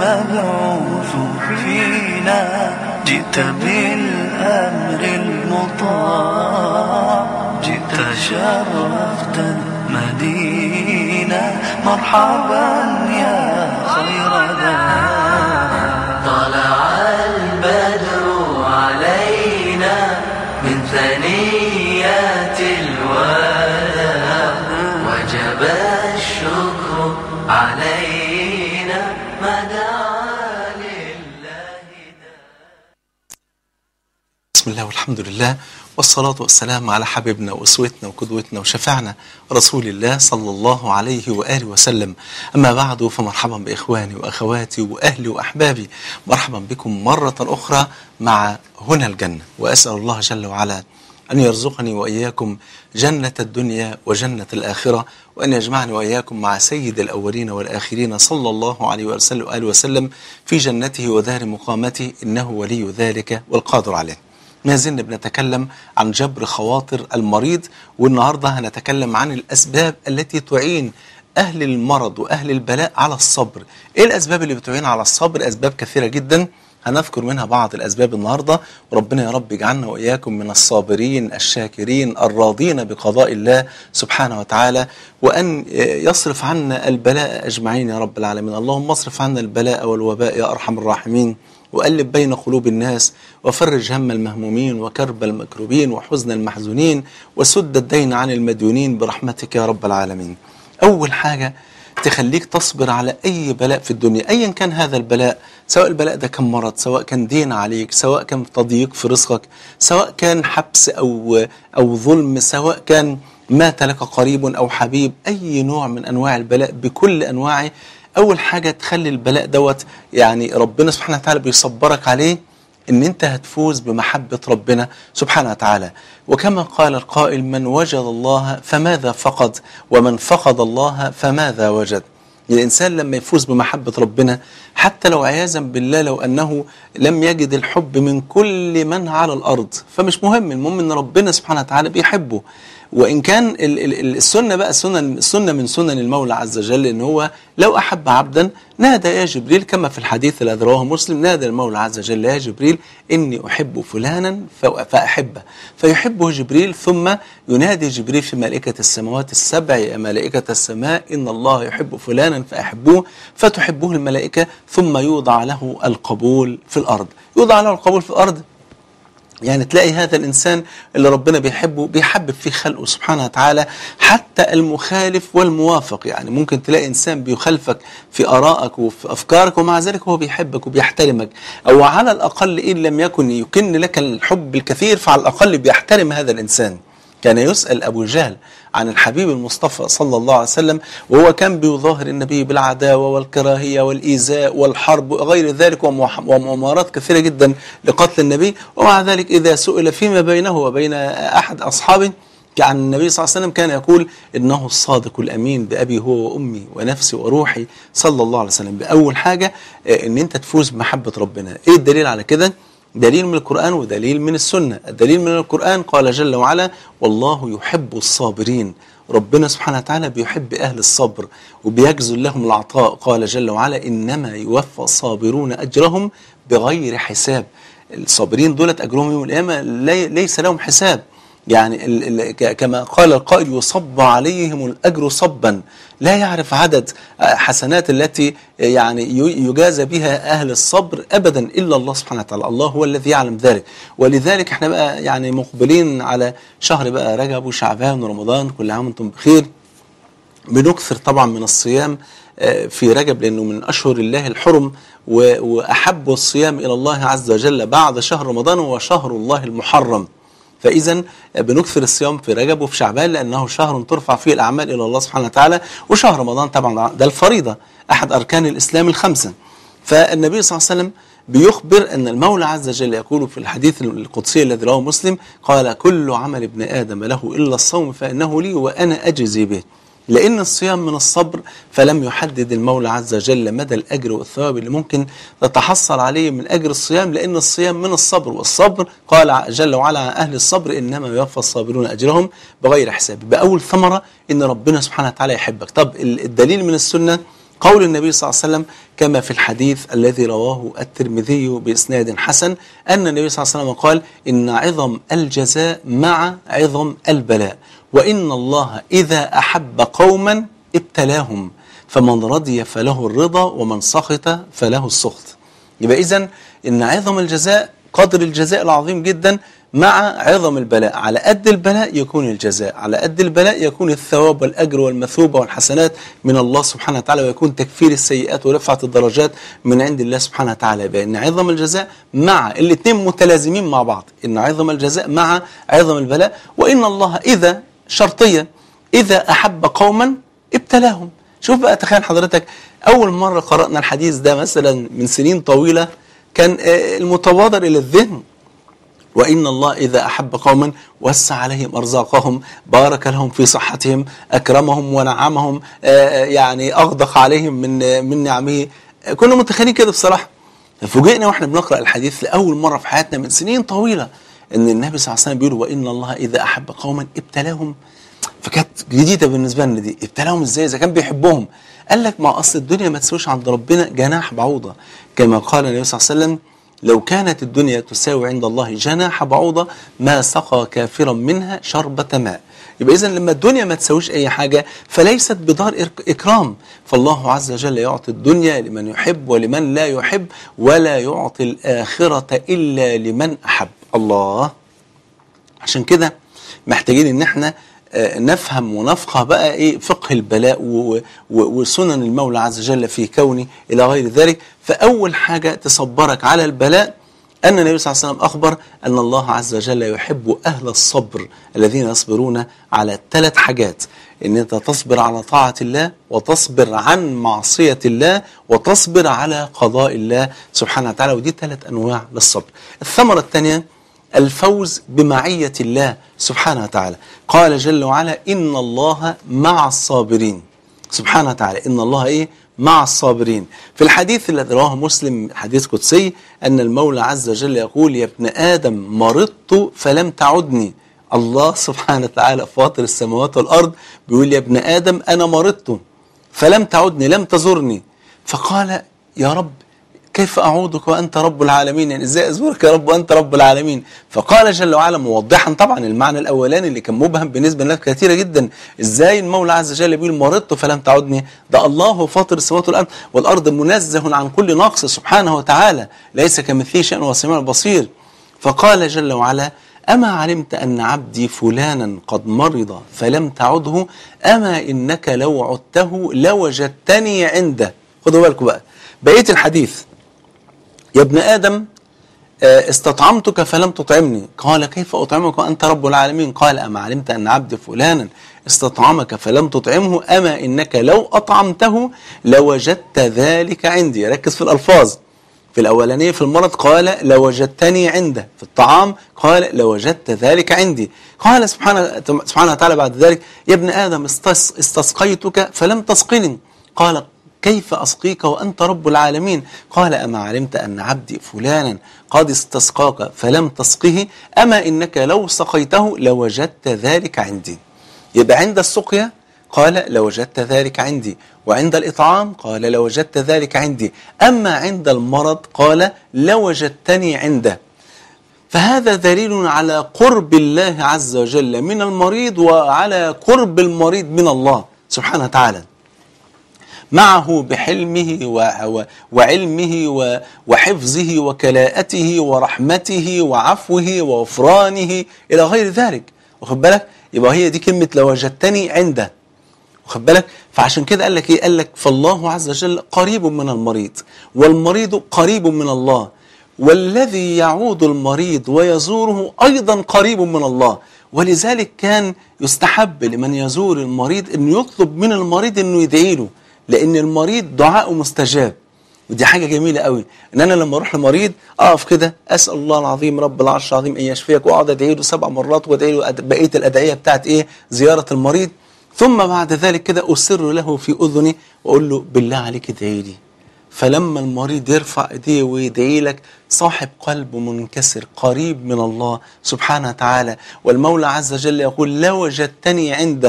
المبعوث فينا جئت بالأمر المطاع جئت شرفت المدينة مرحبا يا خير داع طلع البدر علينا من ثنيات الوداع وجب الشكر علينا ما دعا لله بسم الله والحمد لله والصلاة والسلام على حبيبنا وأسوتنا وقدوتنا وشفعنا رسول الله صلى الله عليه وآله وسلم أما بعد فمرحبا بإخواني وأخواتي وأهلي وأحبابي مرحبا بكم مرة أخرى مع هنا الجنة وأسأل الله جل وعلا أن يرزقني وإياكم جنة الدنيا وجنة الآخرة وأن يجمعني وإياكم مع سيد الأولين والآخرين صلى الله عليه وسلم وآله وسلم في جنته ودار مقامته إنه ولي ذلك والقادر عليه ما زلنا بنتكلم عن جبر خواطر المريض والنهاردة هنتكلم عن الأسباب التي تعين أهل المرض وأهل البلاء على الصبر إيه الأسباب اللي بتعين على الصبر أسباب كثيرة جدا هنذكر منها بعض الأسباب النهاردة وربنا يا رب يجعلنا وإياكم من الصابرين الشاكرين الراضين بقضاء الله سبحانه وتعالى وأن يصرف عنا البلاء أجمعين يا رب العالمين اللهم اصرف عنا البلاء والوباء يا أرحم الراحمين وألف بين قلوب الناس وفرج هم المهمومين وكرب المكروبين وحزن المحزونين وسد الدين عن المديونين برحمتك يا رب العالمين أول حاجة تخليك تصبر على أي بلاء في الدنيا أيا كان هذا البلاء سواء البلاء ده كان مرض سواء كان دين عليك سواء كان تضييق في رزقك سواء كان حبس أو, أو ظلم سواء كان مات لك قريب أو حبيب أي نوع من أنواع البلاء بكل أنواعه أول حاجة تخلي البلاء دوت يعني ربنا سبحانه وتعالى بيصبرك عليه ان انت هتفوز بمحبة ربنا سبحانه وتعالى وكما قال القائل من وجد الله فماذا فقد ومن فقد الله فماذا وجد الإنسان لما يفوز بمحبة ربنا حتى لو عياذا بالله لو أنه لم يجد الحب من كل من على الأرض فمش مهم المهم أن ربنا سبحانه وتعالى بيحبه وإن كان ال- ال- السنة بقى السنة السنة من سنن المولى عز وجل إن هو لو أحب عبدا نادى يا جبريل كما في الحديث الذي رواه مسلم نادى المولى عز وجل يا جبريل إني أحب فلانا ف- فأحبه فيحبه جبريل ثم ينادي جبريل في ملائكة السماوات السبع يا ملائكة السماء إن الله يحب فلانا فأحبوه فتحبه الملائكة ثم يوضع له القبول في الأرض يوضع له القبول في الأرض يعني تلاقي هذا الإنسان اللي ربنا بيحبه بيحبب فيه خلقه سبحانه وتعالى حتى المخالف والموافق يعني ممكن تلاقي إنسان بيخالفك في آرائك وفي أفكارك ومع ذلك هو بيحبك وبيحترمك أو على الأقل إن لم يكن يكن لك الحب الكثير فعلى الأقل بيحترم هذا الإنسان كان يسأل أبو جهل عن الحبيب المصطفى صلى الله عليه وسلم وهو كان بيظاهر النبي بالعداوة والكراهية والإيذاء والحرب وغير ذلك ومح- ومؤامرات كثيرة جدا لقتل النبي ومع ذلك إذا سئل فيما بينه وبين أحد أصحابه عن النبي صلى الله عليه وسلم كان يقول إنه الصادق الأمين بأبي هو وأمي ونفسي وروحي صلى الله عليه وسلم بأول حاجة آه، إن أنت تفوز بمحبة ربنا إيه الدليل على كده؟ دليل من القرآن ودليل من السنة الدليل من القرآن قال جل وعلا والله يحب الصابرين ربنا سبحانه وتعالى بيحب أهل الصبر وبيجزل لهم العطاء قال جل وعلا إنما يوفى الصابرون أجرهم بغير حساب الصابرين دولت أجرهم يوم القيامة لي- ليس لهم حساب يعني ال- ال- ك- كما قال القائل يصب عليهم الأجر صبا لا يعرف عدد آه، حسنات التي آه، يعني ي- يجازى بها أهل الصبر أبدا إلا الله سبحانه وتعالى الله هو الذي يعلم ذلك ولذلك احنا بقى يعني مقبلين على شهر بقى رجب وشعبان ورمضان كل عام وانتم بخير بنكثر طبعا من الصيام آه، في رجب لأنه من أشهر الله الحرم و- وأحب الصيام إلى الله عز وجل بعد شهر رمضان هو شهر الله المحرم فإذا بنكثر الصيام في رجب وفي شعبان لأنه شهر ترفع فيه الأعمال إلى الله سبحانه وتعالى وشهر رمضان طبعا ده الفريضة أحد أركان الإسلام الخمسة فالنبي صلى الله عليه وسلم بيخبر أن المولى عز وجل يقول في الحديث القدسي الذي رواه مسلم قال كل عمل ابن آدم له إلا الصوم فإنه لي وأنا أجزي به لأن الصيام من الصبر فلم يحدد المولى عز وجل مدى الأجر والثواب اللي ممكن تتحصل عليه من أجر الصيام لأن الصيام من الصبر والصبر قال جل وعلا عن أهل الصبر إنما يوفى الصابرون أجرهم بغير حساب بأول ثمرة إن ربنا سبحانه وتعالى يحبك طب الدليل من السنة قول النبي صلى الله عليه وسلم كما في الحديث الذي رواه الترمذي بإسناد حسن أن النبي صلى الله عليه وسلم قال إن عظم الجزاء مع عظم البلاء وإن الله إذا أحب قوما ابتلاهم فمن رضي فله الرضا ومن سخط فله السخط يبقى إذن إن عظم الجزاء قدر الجزاء العظيم جدا مع عظم البلاء على قد البلاء يكون الجزاء على قد البلاء يكون الثواب والأجر والمثوبة والحسنات من الله سبحانه وتعالى ويكون تكفير السيئات ورفعة الدرجات من عند الله سبحانه وتعالى بأن عظم الجزاء مع الاثنين متلازمين مع بعض إن عظم الجزاء مع عظم البلاء وإن الله إذا شرطيا إذا أحب قوما ابتلاهم شوف بقى تخيل حضرتك أول مرة قرأنا الحديث ده مثلا من سنين طويلة كان آه، المتبادر إلى الذهن وإن الله إذا أحب قوما وسع عليهم أرزاقهم بارك لهم في صحتهم أكرمهم ونعمهم آه، يعني أغدق عليهم من آه، من نعمه آه، كنا متخيلين كده بصراحة فوجئنا واحنا بنقرأ الحديث لأول مرة في حياتنا من سنين طويلة إن النبي صلى الله عليه وسلم بيقول وإن الله إذا أحب قوما ابتلاهم فكانت جديدة بالنسبة لنا دي ابتلاهم ازاي إذا كان بيحبهم قال لك ما أصل الدنيا ما تسويش عند ربنا جناح بعوضة كما قال النبي صلى الله عليه وسلم لو كانت الدنيا تساوي عند الله جناح بعوضة ما سقى كافرا منها شربة ماء يبقى إذا لما الدنيا ما تساويش أي حاجة فليست بدار إك- إكرام فالله عز وجل يعطي الدنيا لمن يحب ولمن لا يحب ولا يعطي الآخرة إلا لمن أحب الله عشان كده محتاجين ان احنا آه، نفهم ونفقه بقى ايه فقه البلاء و- و- وسنن المولى عز وجل في كونه الى غير ذلك فاول حاجه تصبرك على البلاء ان النبي صلى الله عليه وسلم اخبر ان الله عز وجل يحب اهل الصبر الذين يصبرون على ثلاث حاجات ان انت تصبر على طاعه الله وتصبر عن معصيه الله وتصبر على قضاء الله سبحانه وتعالى ودي ثلاث انواع للصبر الثمره الثانيه الفوز بمعية الله سبحانه وتعالى قال جل وعلا إن الله مع الصابرين سبحانه وتعالى إن الله إيه مع الصابرين في الحديث الذي رواه مسلم حديث قدسي أن المولى عز وجل يقول يا ابن آدم مرضت فلم تعدني الله سبحانه وتعالى فاطر السماوات والأرض بيقول يا ابن آدم أنا مرضت فلم تعدني لم تزرني فقال يا رب كيف أعودك وأنت رب العالمين يعني إزاي أزورك يا رب وأنت رب العالمين فقال جل وعلا موضحا طبعا المعنى الأولاني اللي كان مبهم بالنسبة لناس كثيرة جدا إزاي المولى عز وجل بيقول مرضت فلم تعدني ده الله هو فاطر السماوات والأرض والأرض منزه عن كل نقص سبحانه وتعالى ليس كمثله شيء وهو السميع البصير فقال جل وعلا أما علمت أن عبدي فلانا قد مرض فلم تعده أما إنك لو عدته لوجدتني عنده خدوا بالكم بقى بقية الحديث يا ابن آدم آه، استطعمتك فلم تطعمني قال كيف أطعمك وأنت رب العالمين قال أما علمت أن عبد فلانا استطعمك فلم تطعمه أما إنك لو أطعمته لوجدت ذلك عندي ركز في الألفاظ في الأولانية في المرض قال لوجدتني عنده في الطعام قال لوجدت ذلك عندي قال سبحانه, سبحانه وتعالى بعد ذلك يا ابن آدم استس استسقيتك فلم تسقني قال كيف أسقيك وأنت رب العالمين قال أما علمت أن عبدي فلانا قد استسقاك فلم تسقه أما إنك لو سقيته لوجدت ذلك عندي يبقى عند السقيا قال لوجدت ذلك عندي وعند الإطعام قال لوجدت ذلك عندي أما عند المرض قال لوجدتني عنده فهذا دليل على قرب الله عز وجل من المريض وعلى قرب المريض من الله سبحانه وتعالى معه بحلمه و- و- وعلمه و- وحفظه وكلاءته ورحمته وعفوه وغفرانه إلى غير ذلك واخد بالك يبقى هي دي كلمة لوجدتني عنده واخد بالك فعشان كده قال لك ايه قال لك فالله عز وجل قريب من المريض والمريض قريب من الله والذي يعود المريض ويزوره ايضا قريب من الله ولذلك كان يستحب لمن يزور المريض انه يطلب من المريض انه يدعي له لان المريض دعاءه مستجاب ودي حاجه جميله قوي ان انا لما اروح لمريض اقف كده اسال الله العظيم رب العرش العظيم ان يشفيك واقعد ادعي له سبع مرات وادعي له أد- بقيه الادعيه بتاعت ايه زياره المريض ثم بعد ذلك كده اسر له في اذني واقول له بالله عليك ادعي لي فلما المريض يرفع ايديه ويدعي لك صاحب قلب منكسر قريب من الله سبحانه وتعالى والمولى عز وجل يقول لو وجدتني عنده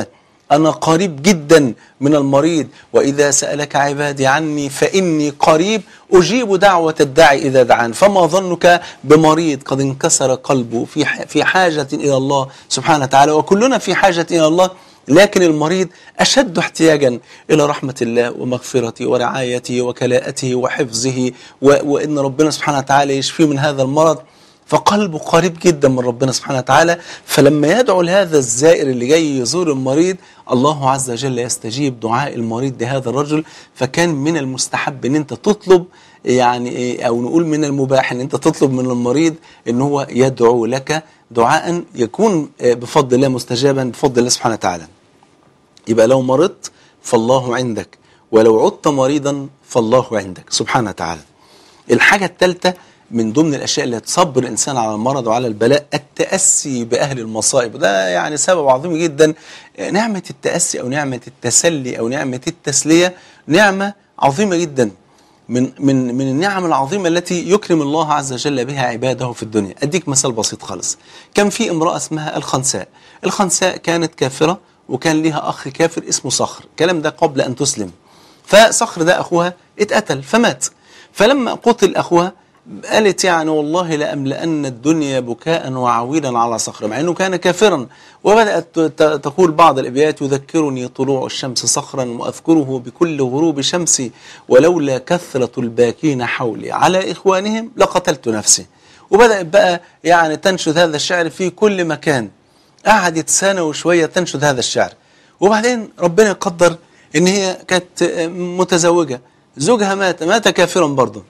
أنا قريب جدا من المريض وإذا سألك عبادي عني فإني قريب أجيب دعوة الداعي إذا دعان فما ظنك بمريض قد انكسر قلبه في ح- في حاجة إلى الله سبحانه وتعالى وكلنا في حاجة إلى الله لكن المريض أشد احتياجا إلى رحمة الله ومغفرته ورعايته وكلاءته وحفظه و- وإن ربنا سبحانه وتعالى يشفيه من هذا المرض فقلبه قريب جدا من ربنا سبحانه وتعالى فلما يدعو لهذا الزائر اللي جاي يزور المريض الله عز وجل يستجيب دعاء المريض لهذا الرجل فكان من المستحب ان انت تطلب يعني إيه او نقول من المباح ان انت تطلب من المريض ان هو يدعو لك دعاء يكون آه، بفضل الله مستجابا بفضل الله سبحانه وتعالى يبقى لو مرضت فالله عندك ولو عدت مريضا فالله عندك سبحانه وتعالى الحاجة الثالثة من ضمن الأشياء اللي تصبر الإنسان على المرض وعلى البلاء التأسي بأهل المصائب ده يعني سبب عظيم جدا نعمة التأسي أو نعمة التسلي أو نعمة التسلية نعمة عظيمة جدا من من من النعم العظيمة التي يكرم الله عز وجل بها عباده في الدنيا أديك مثال بسيط خالص كان في امرأة اسمها الخنساء الخنساء كانت كافرة وكان لها أخ كافر اسمه صخر الكلام ده قبل أن تسلم فصخر ده أخوها اتقتل فمات فلما قتل أخوها قالت يعني والله لأملأن الدنيا بكاء وعويلا على صخر مع أنه كان كافرا وبدأت ت- تقول بعض الأبيات يذكرني طلوع الشمس صخرا وأذكره بكل غروب شمسي ولولا كثرة الباكين حولي على إخوانهم لقتلت نفسي وبدأت بقى يعني تنشد هذا الشعر في كل مكان قعدت سنة وشوية تنشد هذا الشعر وبعدين ربنا يقدر ان هي كانت متزوجة زوجها مات مات كافرا برضه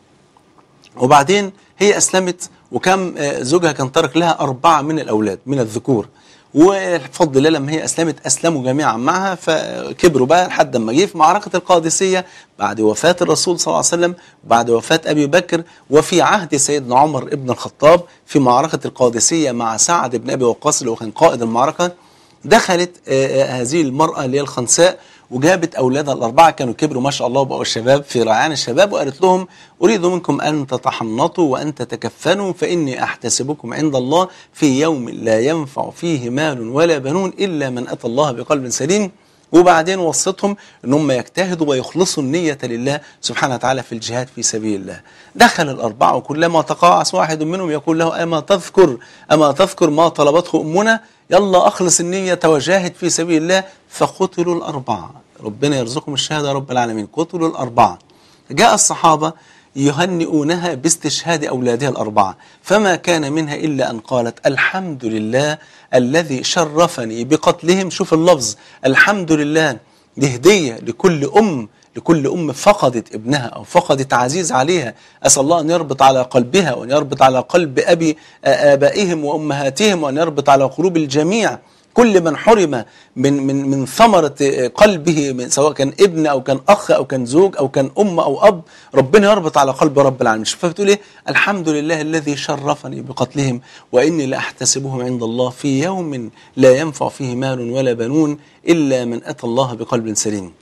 وبعدين هي أسلمت وكم آه، زوجها كان ترك لها أربعة من الأولاد من الذكور وبفضل الله لما هي أسلمت أسلموا جميعا معها فكبروا بقى لحد ما جه في معركة القادسية بعد وفاة الرسول صلى الله عليه وسلم بعد وفاة أبي بكر وفي عهد سيدنا عمر بن الخطاب في معركة القادسية مع سعد بن أبي وقاص اللي هو كان قائد المعركة دخلت آه، آه، هذه المرأة اللي هي الخنساء وجابت أولادها الأربعة كانوا كبروا ما شاء الله وبقوا الشباب في ريعان الشباب وقالت لهم أريد منكم أن تتحنطوا وأن تتكفنوا فإني أحتسبكم عند الله في يوم لا ينفع فيه مال ولا بنون إلا من أتى الله بقلب سليم وبعدين وصتهم ان هم يجتهدوا ويخلصوا النية لله سبحانه وتعالى في الجهاد في سبيل الله دخل الأربعة وكلما تقاعس واحد منهم يقول له أما تذكر أما تذكر ما طلبته أمنا يلا أخلص النية وجاهد في سبيل الله فقتلوا الأربعة ربنا يرزقهم الشهادة يا رب العالمين قتلوا الأربعة جاء الصحابة يهنئونها باستشهاد أولادها الأربعة فما كان منها إلا أن قالت الحمد لله الذي شرفني بقتلهم شوف اللفظ الحمد لله دي هدية لكل أم لكل أم فقدت ابنها أو فقدت عزيز عليها أسأل الله أن يربط على قلبها وأن يربط على قلب أبي آبائهم وأمهاتهم وأن يربط على قلوب الجميع كل من حرم من من من ثمرة قلبه من سواء كان ابن أو كان أخ أو كان زوج أو كان أم أو أب ربنا يربط على قلب رب العالمين شوف بتقول إيه الحمد لله الذي شرفني بقتلهم وإني لأحتسبهم عند الله في يوم لا ينفع فيه مال ولا بنون إلا من أتى الله بقلب سليم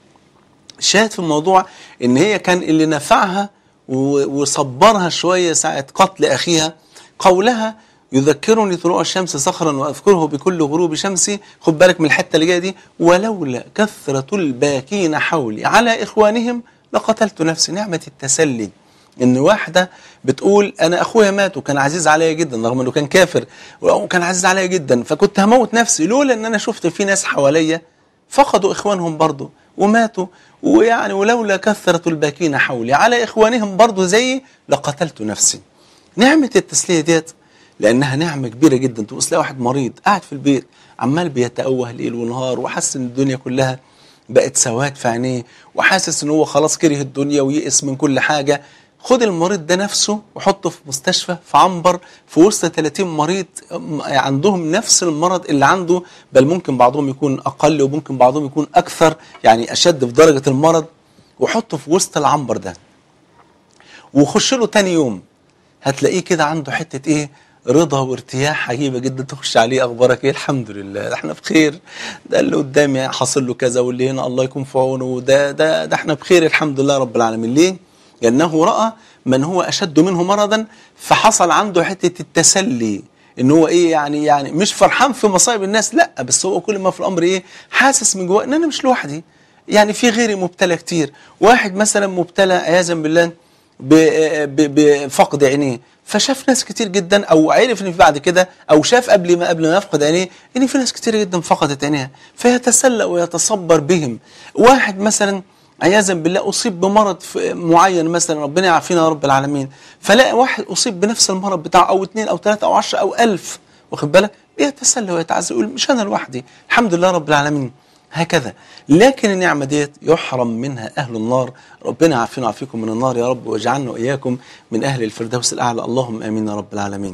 شاهد في الموضوع ان هي كان اللي نفعها و- وصبرها شوية ساعة قتل أخيها قولها يذكرني طلوع الشمس صخرا وأذكره بكل غروب شمسي خد بالك من الحتة اللي جاية دي ولولا كثرة الباكين حولي على إخوانهم لقتلت نفسي نعمة التسلي ان واحده بتقول انا اخويا مات وكان عزيز عليا جدا رغم انه كان كافر وكان عزيز عليا جدا فكنت هموت نفسي لولا ان انا شفت في ناس حواليا فقدوا اخوانهم برضه وماتوا ويعني ولولا كثرة الباكين حولي على اخوانهم برضه زيي لقتلت نفسي نعمة التسلية ديت لانها نعمة كبيرة جدا تبص تلاقي واحد مريض قاعد في البيت عمال بيتأوه ليل ونهار وحاسس ان الدنيا كلها بقت سواد في عينيه وحاسس ان هو خلاص كره الدنيا ويئس من كل حاجة خد المريض ده نفسه وحطه في مستشفى في عنبر في وسط 30 مريض م- عندهم نفس المرض اللي عنده بل ممكن بعضهم يكون اقل وممكن بعضهم يكون اكثر يعني اشد في درجة المرض وحطه في وسط العنبر ده وخش له تاني يوم هتلاقيه كده عنده حتة ايه رضا وارتياح عجيبة جدا تخش عليه اخبارك ايه الحمد لله ده احنا بخير ده اللي قدامي حاصل له كذا واللي هنا الله يكون في عونه ده ده ده احنا بخير الحمد لله رب العالمين ليه؟ لانه راى من هو اشد منه مرضا فحصل عنده حتة التسلي ان هو ايه يعني يعني مش فرحان في مصايب الناس لا بس هو كل ما في الامر ايه حاسس من جواه ان انا مش لوحدي يعني في غيري مبتلى كتير واحد مثلا مبتلى عياذا بالله ب- ب- بفقد عينيه فشاف ناس كتير جدا او عرف ان في بعد كده او شاف قبل ما قبل ما يفقد عينيه ان في ناس كتير جدا فقدت عينيها فيتسلى ويتصبر بهم واحد مثلا عياذا بالله اصيب بمرض في- معين مثلا ربنا يعافينا يا رب العالمين فلاقي واحد اصيب بنفس المرض بتاعه او اثنين او ثلاثه او عشرة او ألف واخد بالك بيتسلى ويتعزى يقول مش انا لوحدي الحمد لله رب العالمين هكذا لكن النعمة ديت يحرم منها أهل النار ربنا يعافينا ويعافيكم من النار يا رب واجعلنا وإياكم من أهل الفردوس الأعلى اللهم آمين يا رب العالمين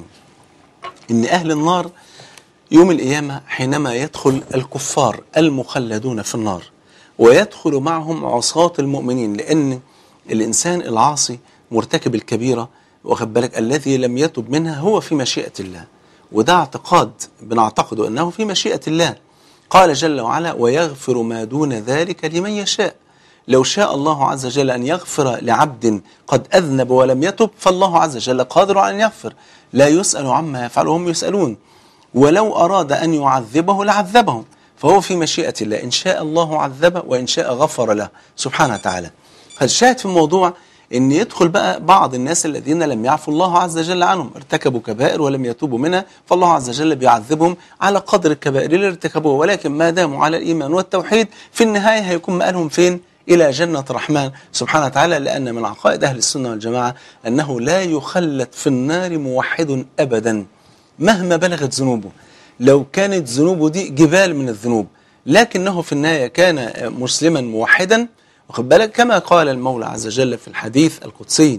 إن أهل النار يوم القيامة حينما يدخل الكفار المخلدون في النار ويدخل معهم عصاة المؤمنين لأن الإنسان العاصي مرتكب الكبيرة واخد بالك الذي لم يتب منها هو في مشيئة الله وده اعتقاد بنعتقده أنه في مشيئة الله قال جل وعلا ويغفر ما دون ذلك لمن يشاء لو شاء الله عز وجل أن يغفر لعبد قد أذنب ولم يتب فالله عز وجل قادر على أن يغفر لا يسأل عما يفعل وهم يسألون ولو أراد أن يعذبه لعذبه فهو في مشيئة الله إن شاء الله عذبه وإن شاء غفر له سبحانه وتعالى فالشاهد في الموضوع ان يدخل بقى بعض الناس الذين لم يعفوا الله عز وجل عنهم ارتكبوا كبائر ولم يتوبوا منها فالله عز وجل بيعذبهم على قدر الكبائر اللي ارتكبوها ولكن ما داموا على الايمان والتوحيد في النهايه هيكون مآلهم فين الى جنه الرحمن سبحانه وتعالى لان من عقائد اهل السنه والجماعه انه لا يخلد في النار موحد ابدا مهما بلغت ذنوبه لو كانت ذنوبه دي جبال من الذنوب لكنه في النهايه كان مسلما موحدا واخد بالك كما قال المولى عز وجل في الحديث القدسي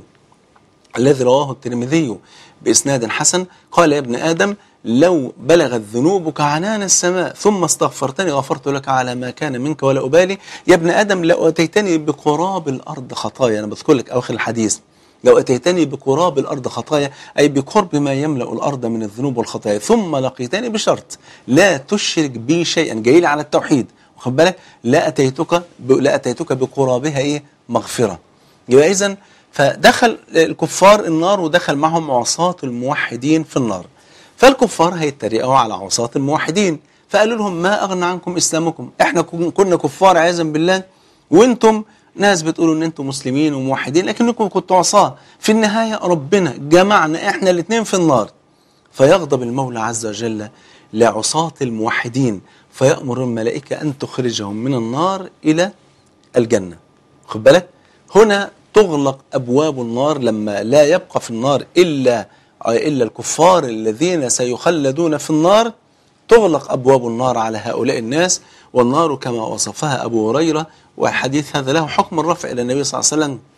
الذي رواه الترمذي بإسناد حسن قال يا ابن آدم لو بلغت ذنوبك عنان السماء ثم استغفرتني غفرت لك على ما كان منك ولا أبالي يا ابن آدم لو أتيتني بقراب الأرض خطايا أنا بذكر لك أواخر الحديث لو أتيتني بقراب الأرض خطايا أي بقرب ما يملأ الأرض من الذنوب والخطايا ثم لقيتني بشرط لا تشرك بي شيئا جاي لي على التوحيد واخد بالك لا أتيتك ب... لا أتيتك بقرابها إيه مغفرة يبقى إذا فدخل الكفار النار ودخل معهم عصاة الموحدين في النار فالكفار هيتريقوا على عصاة الموحدين فقالوا لهم ما أغنى عنكم إسلامكم إحنا كن- كنا كفار عياذا بالله وانتم ناس بتقولوا ان انتم مسلمين وموحدين لكنكم كنتوا عصاة في النهاية ربنا جمعنا احنا الاثنين في النار فيغضب المولى عز وجل لعصاة الموحدين فيأمر الملائكة أن تخرجهم من النار إلى الجنة خد بالك هنا تغلق أبواب النار لما لا يبقى في النار إلا إلا الكفار الذين سيخلدون في النار تغلق أبواب النار على هؤلاء الناس والنار كما وصفها أبو هريرة والحديث هذا له حكم الرفع إلى النبي صلى الله عليه وسلم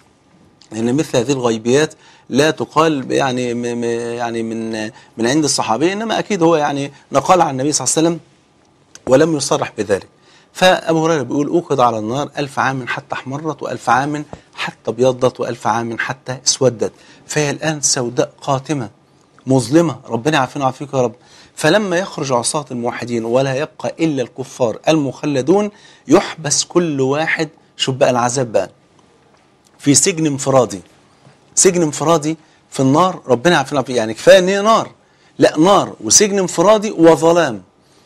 ان مثل هذه الغيبيات لا تقال يعني م م يعني من من عند الصحابي انما اكيد هو يعني نقل عن النبي صلى الله عليه وسلم ولم يصرح بذلك فأبو هريرة بيقول أوقد على النار ألف عام حتى احمرت وألف عام حتى ابيضت وألف عام حتى اسودت فهي الآن سوداء قاتمة مظلمة ربنا يعافينا ويعافيك يا رب فلما يخرج عصاة الموحدين ولا يبقى إلا الكفار المخلدون يحبس كل واحد شوف بقى العذاب بقى في سجن انفرادي سجن انفرادي في النار ربنا يعافينا ويعافيك يعني كفايه ان هي نار لا نار وسجن انفرادي وظلام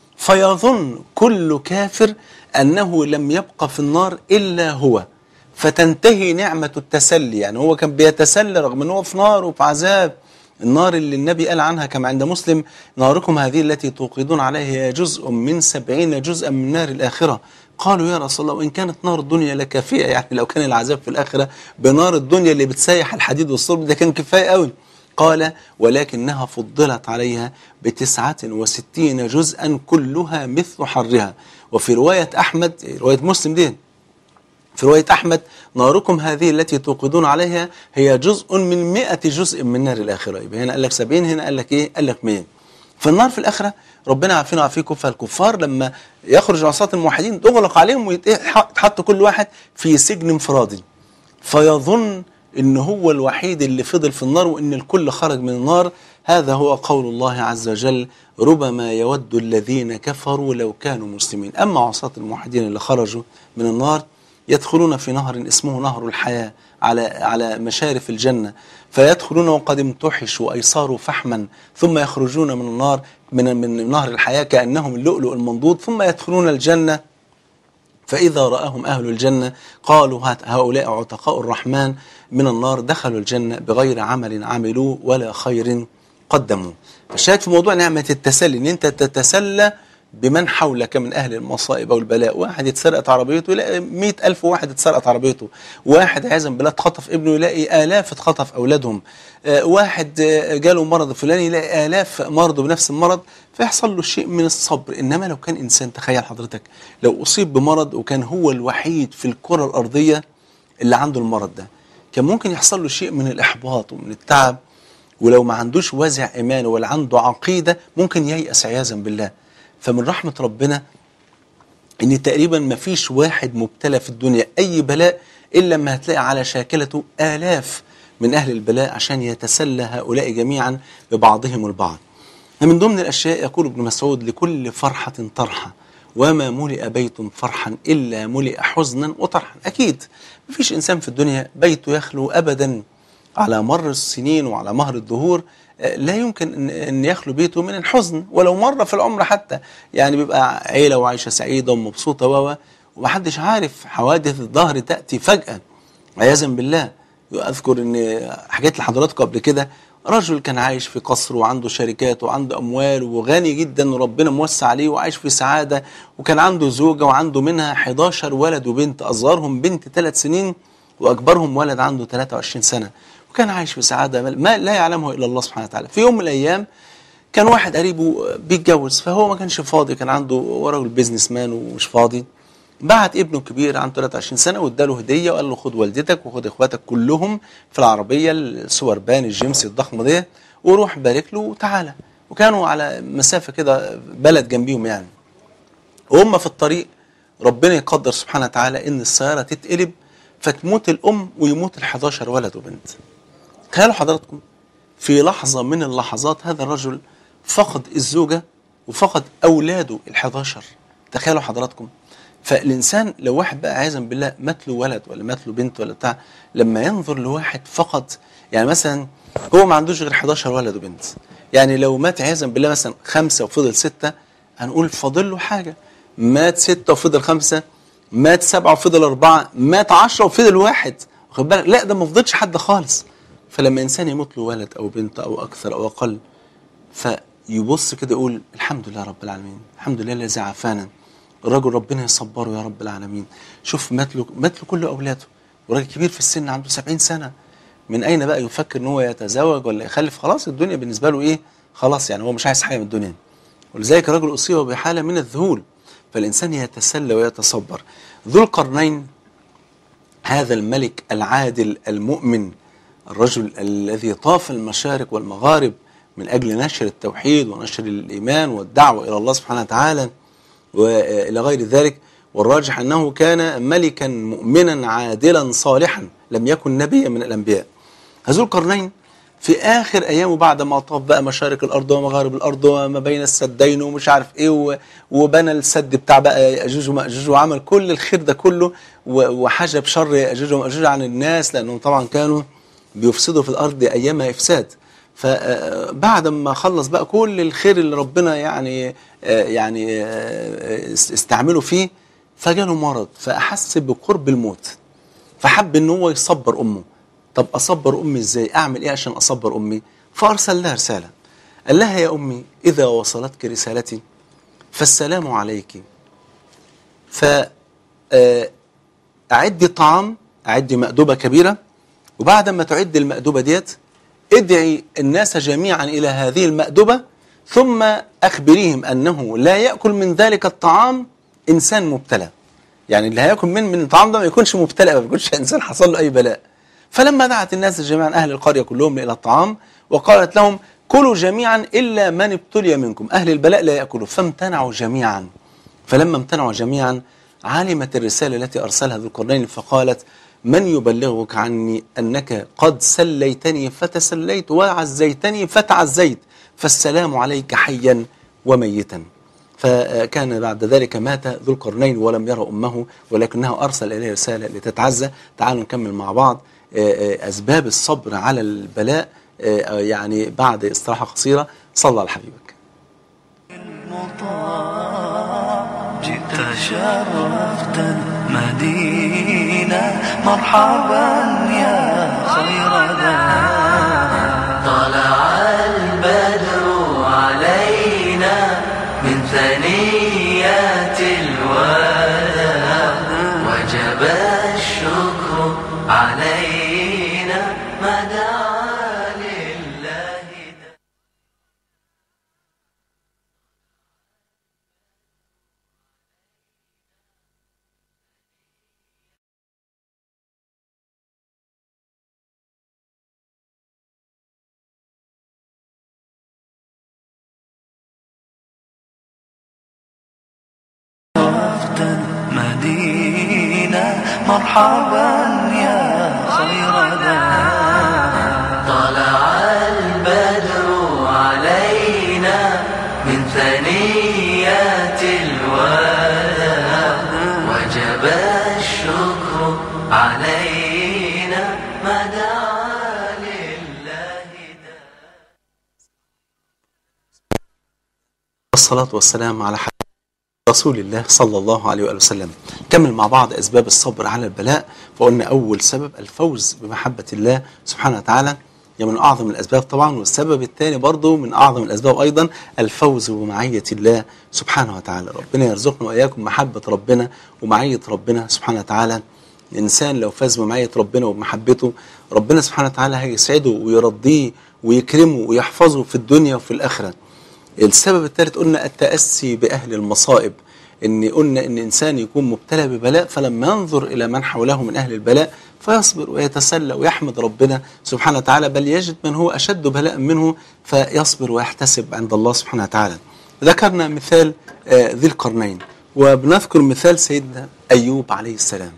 فيظن كل كافر انه لم يبق في النار الا هو فتنتهي نعمه التسلي يعني هو كان بيتسلى رغم ان هو في نار وفي عذاب النار اللي النبي قال عنها كما عند مسلم ناركم هذه التي توقدون عليها هي جزء من سبعين جزءا من نار الآخرة قالوا يا رسول الله وإن كانت نار الدنيا لكافية يعني لو كان العذاب في الآخرة بنار الدنيا اللي بتسيح الحديد والصلب ده كان كفاية قوي قال ولكنها فضلت عليها بتسعة وستين جزءا كلها مثل حرها وفي رواية أحمد رواية مسلم دي في رواية أحمد ناركم هذه التي توقدون عليها هي جزء من مئة جزء من نار الآخرة يبقى هنا قال لك سبعين هنا قال لك إيه قال لك مئة فالنار في الآخرة ربنا عافينا وعافيكم فالكفار لما يخرج عصاة الموحدين تغلق عليهم ويتحط كل واحد في سجن انفرادي فيظن ان هو الوحيد اللي فضل في النار وان الكل خرج من النار هذا هو قول الله عز وجل ربما يود الذين كفروا لو كانوا مسلمين اما عصاة الموحدين اللي خرجوا من النار يدخلون في نهر اسمه نهر الحياة على على مشارف الجنة فيدخلون وقد امتحشوا أي صاروا فحما ثم يخرجون من النار من من نهر الحياة كأنهم اللؤلؤ المنضود ثم يدخلون الجنة فإذا رآهم أهل الجنة قالوا هات هؤلاء عتقاء الرحمن من النار دخلوا الجنة بغير عمل عملوه ولا خير قدموا فالشاهد في موضوع نعمة التسلي ان انت تتسلى بمن حولك من أهل المصائب والبلاء واحد اتسرقت عربيته يلاقي مئة ألف واحد اتسرقت عربيته واحد عايز بالله اتخطف ابنه يلاقي آلاف اتخطف أولادهم آه، واحد آه، جاله مرض فلاني يلاقي آلاف مرضوا بنفس المرض فيحصل له شيء من الصبر إنما لو كان إنسان تخيل حضرتك لو أصيب بمرض وكان هو الوحيد في الكرة الأرضية اللي عنده المرض ده كان ممكن يحصل له شيء من الإحباط ومن التعب ولو ما عندوش وازع إيمان ولا عنده عقيدة ممكن ييأس عياذا بالله فمن رحمة ربنا ان تقريبا ما فيش واحد مبتلى في الدنيا اي بلاء الا ما هتلاقي على شاكلته الاف من اهل البلاء عشان يتسلى هؤلاء جميعا ببعضهم البعض من ضمن الاشياء يقول ابن مسعود لكل فرحه طرحه وما ملئ بيت فرحا الا ملئ حزنا وطرحا اكيد ما فيش انسان في الدنيا بيته يخلو ابدا على مر السنين وعلى مهر الدهور آه، لا يمكن ان ان يخلو بيته من الحزن ولو مره في العمر حتى يعني بيبقى عيله وعايشه سعيده ومبسوطه و ومحدش عارف حوادث الظهر تاتي فجاه عياذا بالله اذكر ان حكيت لحضراتكم قبل كده رجل كان عايش في قصر وعنده شركات وعنده اموال وغني جدا وربنا موسع عليه وعايش في سعاده وكان عنده زوجه وعنده منها 11 ولد وبنت اصغرهم بنت ثلاث سنين واكبرهم ولد عنده 23 سنه وكان عايش في سعاده ما لا يعلمه الا الله سبحانه وتعالى في يوم من الايام كان واحد قريبه بيتجوز فهو ما كانش فاضي كان عنده هو راجل بيزنس مان ومش فاضي بعت ابنه الكبير عنده 23 سنه واداله هديه وقال له خد والدتك وخد اخواتك كلهم في العربيه السوبر بان الجيمسي الضخمه دي وروح بارك له وتعالى وكانوا على مسافه كده بلد جنبيهم يعني وهم في الطريق ربنا يقدر سبحانه وتعالى ان السياره تتقلب فتموت الام ويموت ال 11 ولد وبنت تخيلوا حضراتكم في لحظة من اللحظات هذا الرجل فقد الزوجة وفقد أولاده ال 11 تخيلوا حضراتكم فالإنسان لو واحد بقى عايزا بالله مات له ولد ولا مات له بنت ولا بتاع لما ينظر لواحد فقد يعني مثلا هو ما عندوش غير 11 ولد وبنت يعني لو مات عياذا بالله مثلا خمسة وفضل ستة هنقول فاضل له حاجة مات ستة وفضل خمسة مات سبعة وفضل أربعة مات عشرة وفضل واحد واخد بالك لا ده ما فضلش حد خالص فلما انسان يموت له ولد او بنت او اكثر او اقل فيبص كده يقول الحمد لله رب العالمين الحمد لله الذي عافانا الراجل ربنا يصبره يا رب العالمين شوف مات له مات له كل اولاده وراجل كبير في السن عنده 70 سنه من اين بقى يفكر ان هو يتزوج ولا يخلف خلاص الدنيا بالنسبه له ايه خلاص يعني هو مش عايز حاجه من الدنيا ولذلك الرجل اصيب بحاله من الذهول فالانسان يتسلى ويتصبر ذو القرنين هذا الملك العادل المؤمن الرجل الذي طاف المشارق والمغارب من أجل نشر التوحيد ونشر الإيمان والدعوة إلى الله سبحانه وتعالى وإلى غير ذلك والراجح أنه كان ملكا مؤمنا عادلا صالحا لم يكن نبيا من الأنبياء ذو القرنين في آخر أيامه بعد ما طاف بقى مشارق الأرض ومغارب الأرض وما بين السدين ومش عارف إيه و- وبنى السد بتاع بقى يأجوج ومأجوج وعمل كل الخير ده كله و- وحجب شر يأجوج ومأجوج عن الناس لأنهم طبعا كانوا بيفسدوا في الأرض أيامها إفساد فبعد ما خلص بقى كل الخير اللي ربنا يعني آه، يعني آه، استعمله فيه فجاله مرض فأحس بقرب الموت فحب ان هو يصبر امه طب اصبر امي ازاي اعمل ايه عشان اصبر امي فارسل لها رساله قال لها يا امي اذا وصلتك رسالتي فالسلام عليك ف آه، اعدي طعام اعدي مأدبة كبيرة وبعد ما تعد المأدبة ديت ادعي الناس جميعا إلى هذه المأدبة ثم أخبريهم أنه لا يأكل من ذلك الطعام إنسان مبتلى يعني اللي هياكل من من الطعام ده ما يكونش مبتلى ما يكونش إنسان حصل له أي بلاء فلما دعت الناس جميعا أهل القرية كلهم إلى الطعام وقالت لهم كلوا جميعا إلا من ابتلي منكم أهل البلاء لا يأكلوا فامتنعوا جميعا فلما امتنعوا جميعا علمت الرسالة التي أرسلها ذو القرنين فقالت من يبلغك عني أنك قد سليتني فتسليت وعزيتني فتعزيت فالسلام عليك حيا وميتا فكان بعد ذلك مات ذو القرنين ولم يرى أمه ولكنه أرسل إليه رسالة لتتعزى تعالوا نكمل مع بعض آه، آه، أسباب الصبر على البلاء آه، يعني بعد استراحة قصيرة صلى على حبيبك المطاع جئت شرفت المدينة مرحبا يا خير دار طلع البدر علينا من ثنيات الوداع وجب الشكر علينا ما دعا لله داع شرفت المدينة مرحبا يا خير دار طلع البدر علينا من ثنيات الوداع وجب الشكر علينا ما دعا لله داع والصلاة والسلام على حبيب رسول الله صلى الله عليه وآله وسلم كمل مع بعض أسباب الصبر على البلاء فقلنا أول سبب الفوز بمحبة الله سبحانه وتعالى هي من أعظم الأسباب طبعا والسبب الثاني برضو من أعظم الأسباب أيضا الفوز بمعية الله سبحانه وتعالى ربنا يرزقنا وإياكم محبة ربنا ومعية ربنا سبحانه وتعالى الإنسان لو فاز بمعية ربنا وبمحبته ربنا سبحانه وتعالى هيسعده ويرضيه ويكرمه ويحفظه في الدنيا وفي الآخرة السبب الثالث قلنا التأسي بأهل المصائب ان قلنا ان انسان يكون مبتلى ببلاء فلما ينظر الى من حوله من اهل البلاء فيصبر ويتسلى ويحمد ربنا سبحانه وتعالى بل يجد من هو اشد بلاء منه فيصبر ويحتسب عند الله سبحانه وتعالى. ذكرنا مثال آه، ذي القرنين وبنذكر مثال سيدنا ايوب عليه السلام.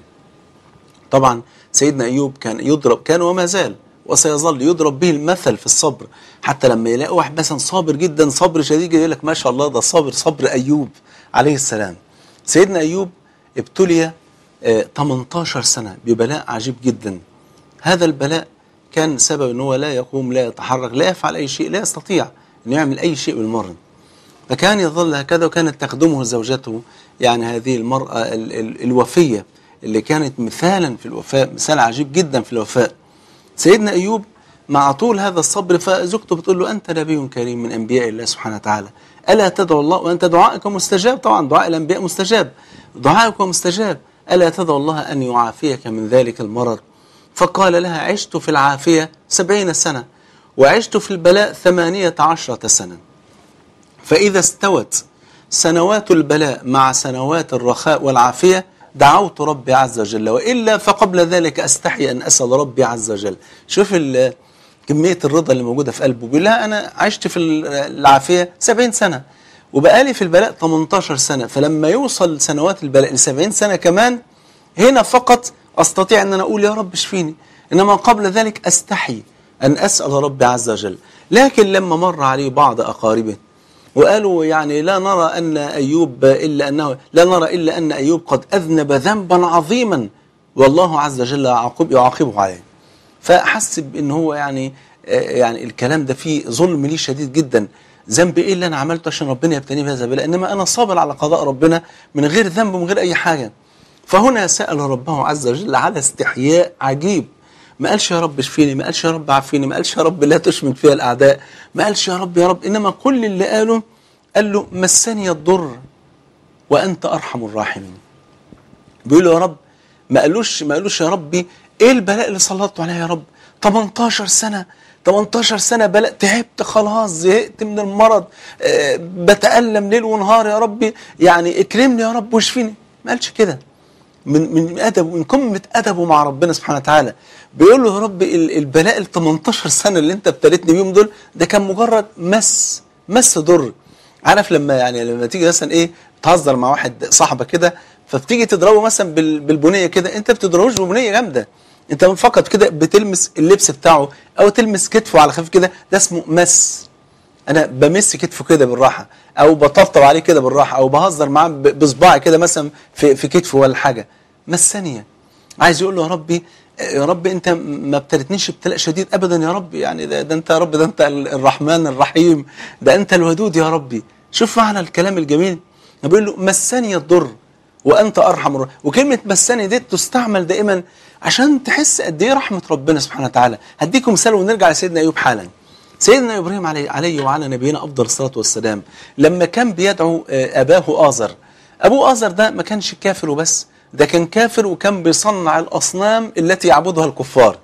طبعا سيدنا ايوب كان يضرب كان وما زال وسيظل يضرب به المثل في الصبر حتى لما يلاقي واحد مثلا صابر جدا صبر شديد جدا يقول لك ما شاء الله ده صابر صبر ايوب عليه السلام سيدنا ايوب ابتلي آه، 18 سنه ببلاء عجيب جدا هذا البلاء كان سبب ان هو لا يقوم لا يتحرك لا يفعل اي شيء لا يستطيع انه يعمل اي شيء بالمره فكان يظل هكذا وكانت تخدمه زوجته يعني هذه المرأة ال ال الوفية اللي كانت مثالا في الوفاء مثال عجيب جدا في الوفاء سيدنا أيوب مع طول هذا الصبر فزوجته بتقول له أنت نبي كريم من أنبياء الله سبحانه وتعالى ألا تدعو الله وأنت دعائك مستجاب طبعا دعاء الأنبياء مستجاب دعائك مستجاب ألا تدعو الله أن يعافيك من ذلك المرض فقال لها عشت في العافية سبعين سنة وعشت في البلاء ثمانية عشرة سنة فإذا استوت سنوات البلاء مع سنوات الرخاء والعافية دعوت ربي عز وجل وإلا فقبل ذلك أستحي أن أسأل ربي عز وجل شوف ال- كمية الرضا اللي موجودة في قلبه بيقول لها أنا عشت في ال- العافية 70 سنة وبقالي في البلاء 18 سنة فلما يوصل سنوات البلاء ل 70 سنة كمان هنا فقط أستطيع أن أنا أقول يا رب اشفيني إنما قبل ذلك أستحي أن أسأل ربي عز وجل لكن لما مر عليه بعض أقاربه وقالوا يعني لا نرى أن أيوب إلا أنه لا نرى إلا أن أيوب قد أذنب ذنبا عظيما والله عز وجل يعاقب يعاقبه عليه فأحس بأن هو يعني آه، يعني الكلام ده فيه ظلم لي شديد جدا ذنب ايه اللي انا عملته عشان ربنا يبتليني بهذا البلاء انما انا صابر على قضاء ربنا من غير ذنب ومن غير اي حاجه فهنا سال ربه عز وجل على استحياء عجيب ما قالش يا رب اشفيني ما قالش يا رب عافيني ما قالش يا رب لا تشمت فيها الاعداء ما قالش يا رب يا رب انما كل اللي قاله قال له مسني الضر وانت ارحم الراحمين بيقول له يا رب ما قالوش ما قالوش يا ربي ايه البلاء اللي سلطته عليا يا رب 18 سنه 18 سنه بلاء تعبت خلاص زهقت من المرض أه بتألم ليل ونهار يا ربي يعني اكرمني يا رب واشفيني ما قالش كده من من ادب من قمه ادبه مع ربنا سبحانه وتعالى بيقول له يا رب ال- البلاء ال 18 سنه اللي انت ابتليتني بيهم دول ده كان مجرد مس مس ضر عارف لما يعني لما تيجي مثلا ايه تهزر مع واحد صاحبك كده فبتيجي تضربه مثلا بال- بالبنيه كده انت بتضربوش ببنيه جامده انت فقط كده بتلمس اللبس بتاعه او تلمس كتفه على خفيف كده ده اسمه مس انا بمس كتفه كده بالراحه او بطبطب عليه كده بالراحه او بهزر معاه ب- بصباعي كده مثلا في في كتفه ولا حاجه مسنيه عايز يقول له يا ربي يا رب انت ما ابتلتنيش ابتلاء شديد ابدا يا رب يعني ده, ده انت يا رب ده انت الرحمن الرحيم ده انت الودود يا ربي شوف معنى الكلام الجميل بيقول له مسني الضر وانت ارحم الراحمين وكلمه مسني دي تستعمل دائما عشان تحس قد ايه رحمه ربنا سبحانه وتعالى هديكم مثال ونرجع لسيدنا ايوب حالا سيدنا ابراهيم عليه, عليه وعلى نبينا افضل الصلاه والسلام لما كان بيدعو آه، اباه ازر ابوه ازر ده ما كانش كافر وبس ده كان كافر وكان بيصنع الاصنام التي يعبدها الكفار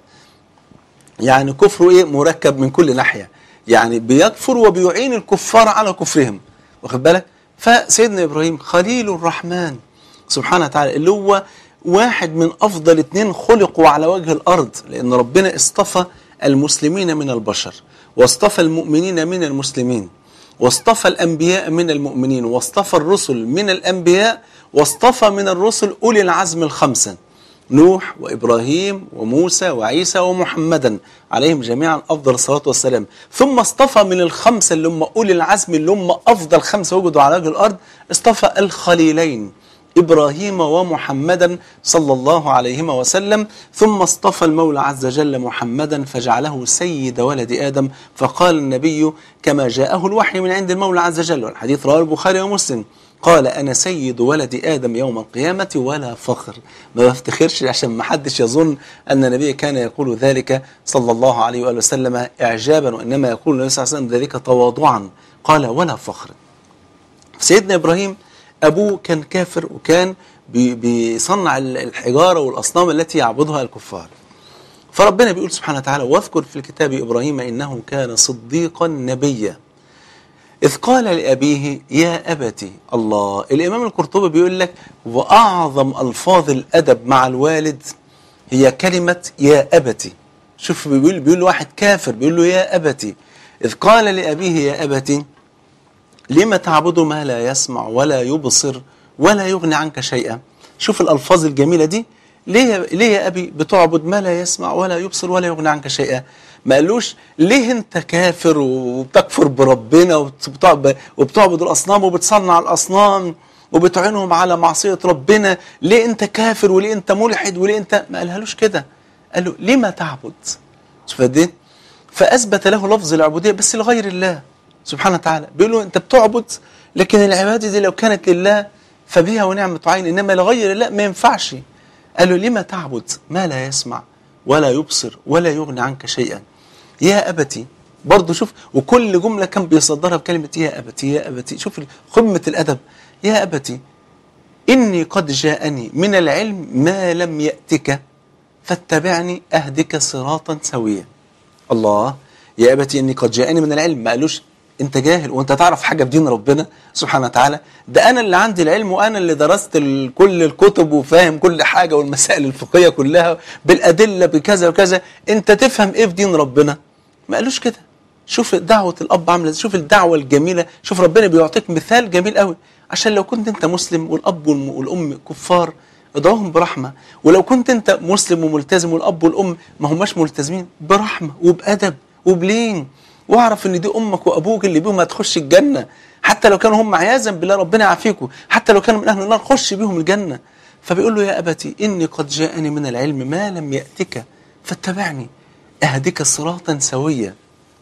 يعني كفره ايه مركب من كل ناحيه يعني بيكفر وبيعين الكفار على كفرهم واخد بالك فسيدنا ابراهيم خليل الرحمن سبحانه وتعالى اللي هو واحد من افضل اتنين خلقوا على وجه الارض لان ربنا اصطفى المسلمين من البشر واصطفى المؤمنين من المسلمين واصطفى الانبياء من المؤمنين واصطفى الرسل من الانبياء واصطفى من الرسل اولي العزم الخمسه نوح وابراهيم وموسى وعيسى ومحمدا عليهم جميعا افضل الصلاه والسلام ثم اصطفى من الخمسه اللي هم اولي العزم اللي هم افضل خمسه وجدوا على وجه الارض اصطفى الخليلين ابراهيم ومحمدا صلى الله عليهما وسلم ثم اصطفى المولى عز وجل محمدا فجعله سيد ولد ادم فقال النبي كما جاءه الوحي من عند المولى عز وجل والحديث رواه البخاري ومسلم قال انا سيد ولد ادم يوم القيامه ولا فخر ما بفتخرش عشان ما حدش يظن ان النبي كان يقول ذلك صلى الله عليه واله وسلم اعجابا وانما يقول النبي صلى الله عليه وسلم ذلك تواضعا قال ولا فخر سيدنا ابراهيم ابوه كان كافر وكان بي- بيصنع ال- الحجاره والاصنام التي يعبدها الكفار فربنا بيقول سبحانه وتعالى واذكر في الكتاب ابراهيم انه كان صديقا نبيا إذ قال لأبيه يا أبتي الله الإمام القرطبي بيقول لك وأعظم ألفاظ الأدب مع الوالد هي كلمة يا أبتي شوف بيقول بيقول واحد كافر بيقول له يا أبتي إذ قال لأبيه يا أبتي لم تعبد ما لا يسمع ولا يبصر ولا يغني عنك شيئا شوف الألفاظ الجميلة دي ليه يا- ليه يا أبي بتعبد ما لا يسمع ولا يبصر ولا يغني عنك شيئا ما قالوش ليه انت كافر وبتكفر بربنا وبتعبد, وبتعبد الأصنام وبتصنع الأصنام وبتعينهم على معصية ربنا ليه انت كافر وليه انت ملحد وليه انت ما قالهالوش كده قال له لما تعبد شوف قد ايه فاثبت له لفظ العبوديه بس لغير الله سبحانه وتعالى بيقول له انت بتعبد لكن العباده دي لو كانت لله فبها ونعمه عين انما لغير الله ما ينفعش قال له لما تعبد ما لا يسمع ولا يبصر ولا يغني عنك شيئا يا ابتي برضه شوف وكل جمله كان بيصدرها بكلمه يا ابتي يا ابتي شوف قمه الادب يا ابتي إني قد جاءني من العلم ما لم يأتك فاتبعني أهدك صراطا سويا الله يا أبتي إني قد جاءني من العلم ما قالوش أنت جاهل وأنت تعرف حاجة بدين ربنا سبحانه وتعالى ده أنا اللي عندي العلم وأنا اللي درست ال- كل الكتب وفاهم كل حاجة والمسائل الفقهية كلها بالأدلة بكذا وكذا أنت تفهم إيه في دين ربنا ما قالوش كده شوف دعوة الأب عاملة إزاي، شوف الدعوة الجميلة شوف ربنا بيعطيك مثال جميل قوي عشان لو كنت أنت مسلم والأب والم- والأم كفار ادعوهم برحمة ولو كنت أنت مسلم وملتزم والأب والأم ما هماش ملتزمين برحمة وبأدب وبلين واعرف ان دي امك وابوك اللي بيهم هتخش الجنه حتى لو كانوا هم عياذا بالله ربنا يعافيكم حتى لو كانوا من اهل النار خش بيهم الجنه فبيقول له يا ابتي اني قد جاءني من العلم ما لم ياتك فاتبعني اهدك صراطا سويا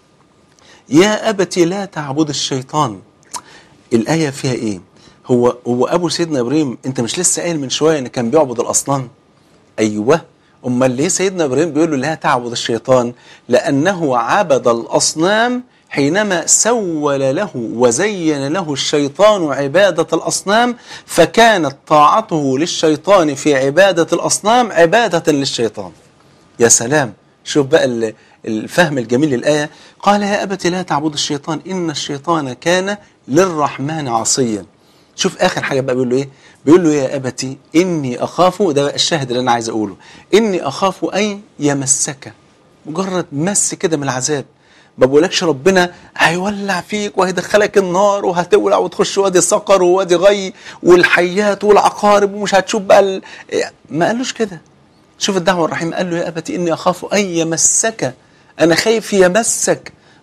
يا أبت لا تعبد الشيطان الآية فيها إيه هو هو أبو سيدنا إبراهيم أنت مش لسه قايل من شوية إن كان بيعبد الأصنام أيوه أمال ليه سيدنا إبراهيم بيقول له لا تعبد الشيطان لأنه عبد الأصنام حينما سول له وزين له الشيطان عبادة الأصنام فكانت طاعته للشيطان في عبادة الأصنام عبادة للشيطان يا سلام شوف بقى ال- الفهم الجميل للآية قال يا أبت لا تعبد الشيطان إن الشيطان كان للرحمن عصيا شوف آخر حاجة بقى بيقول له إيه بيقول له يا أبتي إني أخاف ده بقى الشاهد اللي أنا عايز أقوله إني أخاف أن يمسك مجرد مس كده من العذاب ما بقولكش ربنا هيولع فيك وهيدخلك النار وهتولع وتخش وادي صقر ووادي غي والحيات والعقارب ومش هتشوف بقى ال... ما قالوش كده شوف الدعوة الرحيمة قال له يا أبتي إني أخاف أن يمسك أنا خايف يمسك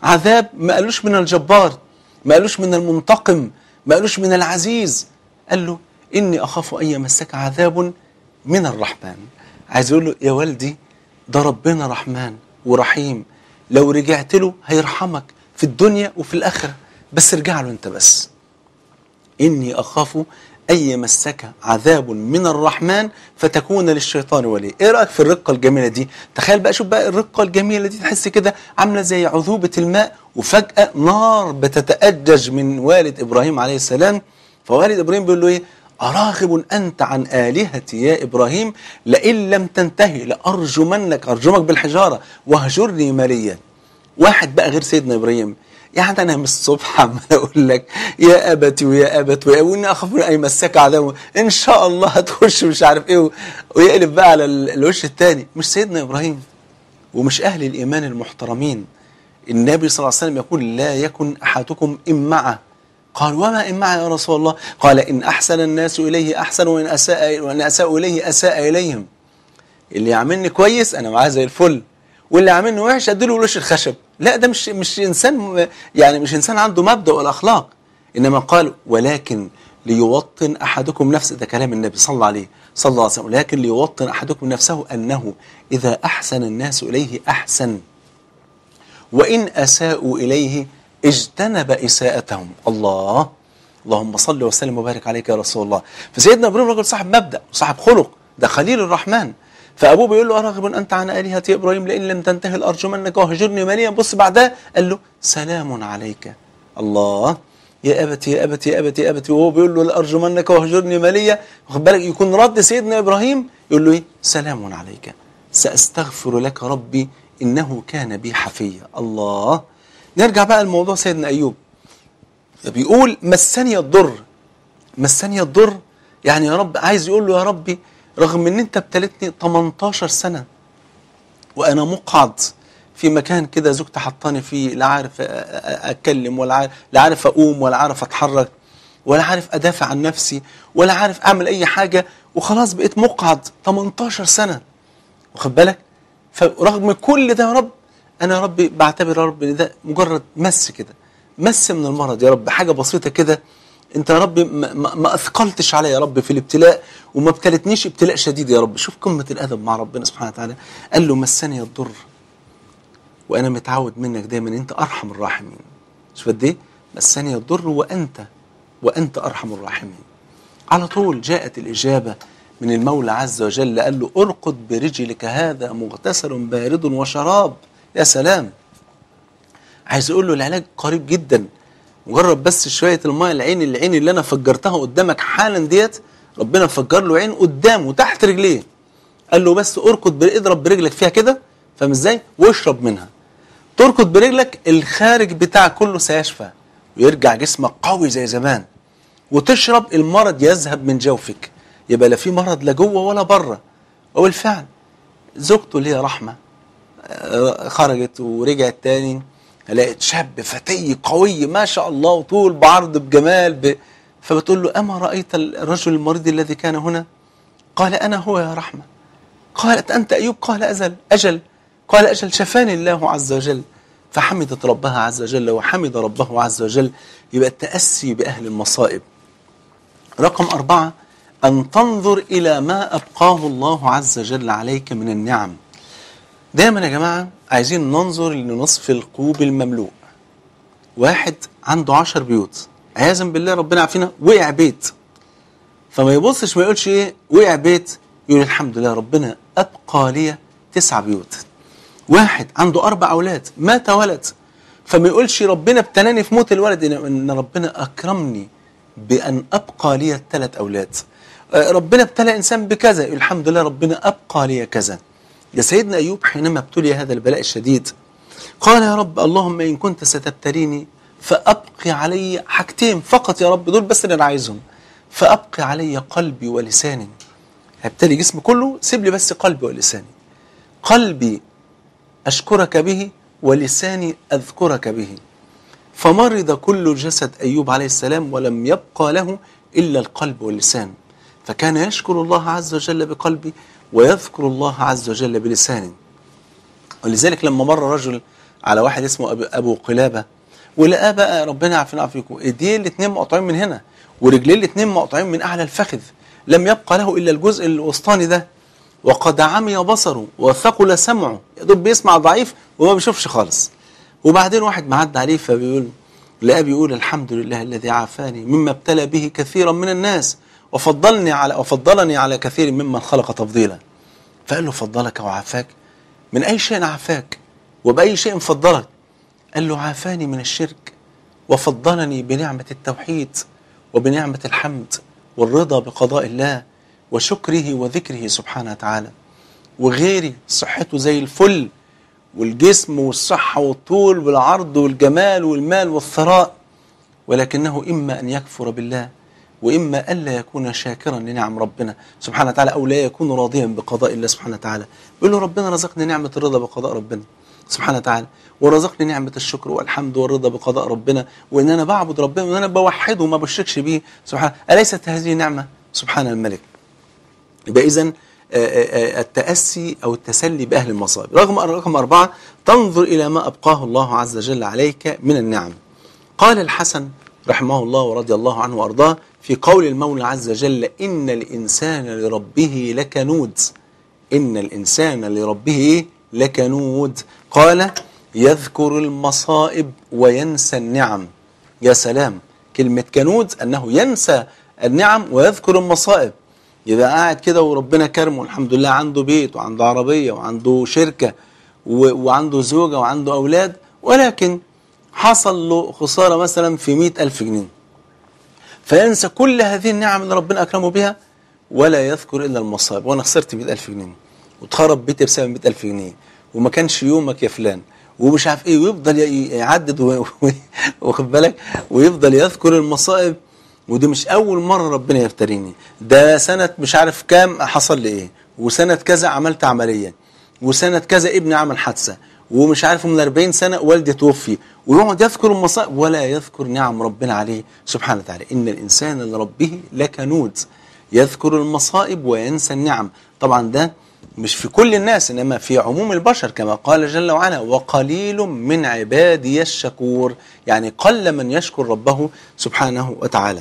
عذاب ما قالوش من الجبار ما قالوش من المنتقم ما قالوش من العزيز قال له إني أخاف أن يمسك عذاب من الرحمن عايز يقول له يا والدي ده ربنا رحمن ورحيم لو رجعت له هيرحمك في الدنيا وفي الآخرة بس ارجع له أنت بس إني أخاف أن يمسك عذاب من الرحمن فتكون للشيطان ولي إيه رأيك في الرقة الجميلة دي تخيل بقى شوف بقى الرقة الجميلة دي تحس كده عاملة زي عذوبة الماء وفجأة نار بتتأجج من والد إبراهيم عليه السلام فوالد إبراهيم بيقول له إيه أراغب أنت عن آلهتي يا إبراهيم لئن لم تنتهي لأرجمنك أرجمك بالحجارة واهجرني مليا واحد بقى غير سيدنا إبراهيم يعني انا من الصبح عمال اقول لك يا ابتي ويا ابت ويا واني اخاف من ان يمسك عذاب ان شاء الله هتخش مش عارف ايه ويقلب بقى على ال- الوش الثاني مش سيدنا ابراهيم ومش اهل الايمان المحترمين النبي صلى الله عليه وسلم يقول لا يكن احدكم امعه قال وما امعه يا رسول الله قال ان احسن الناس اليه احسن وان اساء وان اساء اليه اساء اليهم اللي يعاملني كويس انا معاه زي الفل واللي يعاملني وحش اديله وش الخشب لا ده مش مش انسان م- يعني مش انسان عنده مبدا ولا اخلاق انما قال ولكن ليوطن احدكم نفسه ده كلام النبي صلى الله عليه صلى الله عليه وسلم ولكن ليوطن احدكم نفسه انه اذا احسن الناس اليه احسن وإن أساءوا إليه اجتنب إساءتهم الله اللهم صل وسلم وبارك عليك يا رسول الله فسيدنا إبراهيم رجل صاحب مبدأ صاحب خلق ده خليل الرحمن فأبوه بيقول له أراغب أنت عن آلهتي يا إبراهيم لئن لم تنتهي لأرجمنك وهجرني مليا بص بعدها قال له سلام عليك الله يا أبتي يا أبتي يا أبتي يا أبتي وهو بيقول له لأرجمنك وهجرني مليا واخد بالك يكون رد سيدنا إبراهيم يقول له إيه سلام عليك سأستغفر لك ربي إنه كان بي حفيا الله نرجع بقى لموضوع سيدنا أيوب بيقول مسني الضر مسني الضر يعني يا رب عايز يقول له يا ربي رغم ان انت ابتلتني 18 سنة وانا مقعد في مكان كده زوجتي حطاني فيه لا عارف أ- أ- اتكلم ولا عارف لا عارف اقوم ولا عارف اتحرك ولا عارف ادافع عن نفسي ولا عارف اعمل اي حاجة وخلاص بقيت مقعد 18 سنة واخد بالك فرغم كل ده يا رب انا يا ربي بعتبر يا رب ان ده مجرد مس كده مس من المرض يا رب حاجه بسيطه كده انت يا رب ما, ما, ما اثقلتش عليا يا رب في الابتلاء وما ابتلتنيش ابتلاء شديد يا رب شوف قمه الادب مع ربنا سبحانه وتعالى قال له مسني الضر وانا متعود منك دايما انت ارحم الراحمين شوف قد ايه مسني الضر وانت وانت ارحم الراحمين على طول جاءت الإجابة من المولى عز وجل قال له ارقد برجلك هذا مغتسل بارد وشراب يا سلام عايز اقول له العلاج قريب جدا مجرد بس شوية الماء العين العين اللي انا فجرتها قدامك حالا ديت ربنا فجر له عين قدامه تحت رجليه قال له بس اركض بر- اضرب برجلك فيها كده فاهم ازاي واشرب منها تركض برجلك الخارج بتاعك كله سيشفى ويرجع جسمك قوي زي زمان وتشرب المرض يذهب من جوفك يبقى لا في مرض لا جوه ولا بره وبالفعل زوجته اللي هي رحمه آه، خرجت ورجعت تاني لقيت شاب فتي قوي ما شاء الله وطول بعرض بجمال ب... فبتقول له أما رأيت الرجل المريض الذي كان هنا قال أنا هو يا رحمة قالت أنت أيوب قال أزل أجل قال أجل شفاني الله عز وجل فحمدت ربها عز وجل وحمد ربه عز وجل يبقى التأسي بأهل المصائب رقم أربعة أن تنظر إلى ما أبقاه الله عز وجل عليك من النعم دايما يا جماعة عايزين ننظر لنصف الكوب المملوء واحد عنده عشر بيوت عياذا بالله ربنا عافينا وقع بيت فما يبصش ما يقولش ايه وقع بيت يقول الحمد لله ربنا ابقى لي تسع بيوت واحد عنده اربع اولاد مات ولد فما يقولش ربنا ابتلاني في موت الولد ان إن ربنا اكرمني بان ابقى لي ثلاث اولاد آه، ربنا ابتلى انسان بكذا يقول الحمد لله ربنا ابقى لي كذا يا سيدنا ايوب حينما ابتلي هذا البلاء الشديد قال يا رب اللهم ان كنت ستبتليني فابقي علي حاجتين فقط يا رب دول بس اللي انا عايزهم فابقي علي قلبي ولساني هبتلي جسمي كله سيب لي بس قلبي ولساني قلبي أشكرك به ولساني أذكرك به فمرض كل جسد أيوب عليه السلام ولم يبقى له إلا القلب واللسان فكان يشكر الله عز وجل بقلبه ويذكر الله عز وجل بلسانه ولذلك لما مر رجل على واحد اسمه أبو, أبو قلابة ولقاه بقى ربنا يعافينا ويعافيكم ايديه الاثنين مقطوعين من هنا ورجليه الاثنين مقطوعين من أعلى الفخذ لم يبقى له إلا الجزء الوسطاني ده وقد عمي بصره وثقل سمعه يا دوب بيسمع ضعيف وما بيشوفش خالص وبعدين واحد معدي عليه فبيقول لقاه بيقول الحمد لله الذي عافاني مما ابتلى به كثيرا من الناس وفضلني على وفضلني على كثير ممن خلق تفضيلا فقال له فضلك وعافاك من أي شيء عافاك وبأي شيء فضلك قال له عافاني من الشرك وفضلني بنعمة التوحيد وبنعمة الحمد والرضا بقضاء الله وشكره وذكره سبحانه وتعالى وغيري صحته زي الفل والجسم والصحة والطول والعرض والجمال والمال والثراء ولكنه إما أن يكفر بالله وإما ألا يكون شاكرا لنعم ربنا سبحانه وتعالى أو لا يكون راضيا بقضاء الله سبحانه وتعالى يقول له ربنا رزقني نعمة الرضا بقضاء ربنا سبحانه وتعالى ورزقني نعمة الشكر والحمد والرضا بقضاء ربنا وإن أنا بعبد ربنا وإن أنا بوحده وما بشركش به سبحانه أليست هذه نعمة سبحان الملك يبقى إذن التأسي أو التسلي بأهل المصائب رقم رقم أربعة تنظر إلى ما أبقاه الله عز وجل عليك من النعم قال الحسن رحمه الله ورضي الله عنه وأرضاه في قول المولى عز وجل إن الإنسان لربه لكنود إن الإنسان لربه لكنود قال يذكر المصائب وينسى النعم يا سلام كلمة كنود أنه ينسى النعم ويذكر المصائب يبقى قاعد كده وربنا كرمه الحمد لله عنده بيت وعنده عربية وعنده شركة و- وعنده زوجة وعنده أولاد ولكن حصل له خسارة مثلا في مئة ألف جنيه فينسى كل هذه النعم اللي ربنا أكرمه بها ولا يذكر إلا المصائب وأنا خسرت مئة ألف جنيه واتخرب بيتي بسبب مئة ألف جنيه وما كانش يومك يا فلان ومش عارف ايه ويفضل ي- يعدد و- و- واخد بالك ويفضل يذكر المصائب ودي مش اول مره ربنا يفتريني ده سنه مش عارف كام حصل لي ايه وسنه كذا عملت عمليه وسنه كذا ابني عمل حادثه ومش عارف من 40 سنه والدي توفي ويقعد يذكر المصائب ولا يذكر نعم ربنا عليه سبحانه وتعالى ان الانسان لربه لكنود يذكر المصائب وينسى النعم طبعا ده مش في كل الناس انما في عموم البشر كما قال جل وعلا وقليل من عبادي الشكور يعني قل من يشكر ربه سبحانه وتعالى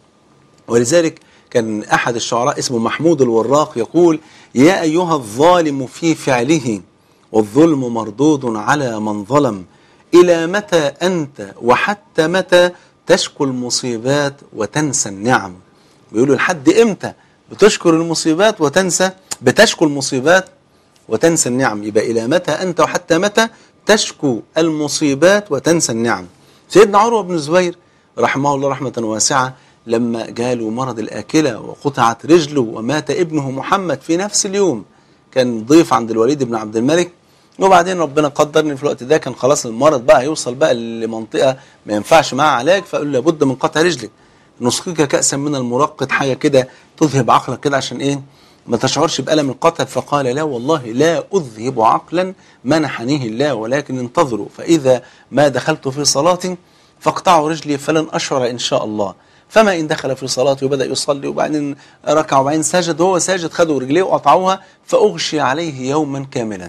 ولذلك كان احد الشعراء اسمه محمود الوراق يقول يا ايها الظالم في فعله والظلم مردود على من ظلم الى متى انت وحتى متى تشكو المصيبات وتنسى النعم بيقولوا لحد امتى بتشكر المصيبات وتنسى بتشكو المصيبات وتنسى النعم يبقى إلى متى أنت وحتى متى تشكو المصيبات وتنسى النعم سيدنا عروة بن الزبير رحمه الله رحمة واسعة لما جاله مرض الآكلة وقطعت رجله ومات ابنه محمد في نفس اليوم كان ضيف عند الوليد بن عبد الملك وبعدين ربنا قدر ان في الوقت ده كان خلاص المرض بقى هيوصل بقى لمنطقه ما ينفعش معاه علاج فقال له لابد من قطع رجلك نسقيك كأسا من المرقد حاجة كده تذهب عقلك كده عشان ايه ما تشعرش بألم القطع فقال لا والله لا أذهب عقلا منحنيه الله ولكن انتظروا فإذا ما دخلت في صلاة فاقطعوا رجلي فلن أشعر إن شاء الله فما إن دخل في صلاته وبدأ يصلي وبعدين ركع وبعدين سجد وهو ساجد خدوا رجليه وقطعوها فأغشي عليه يوما كاملا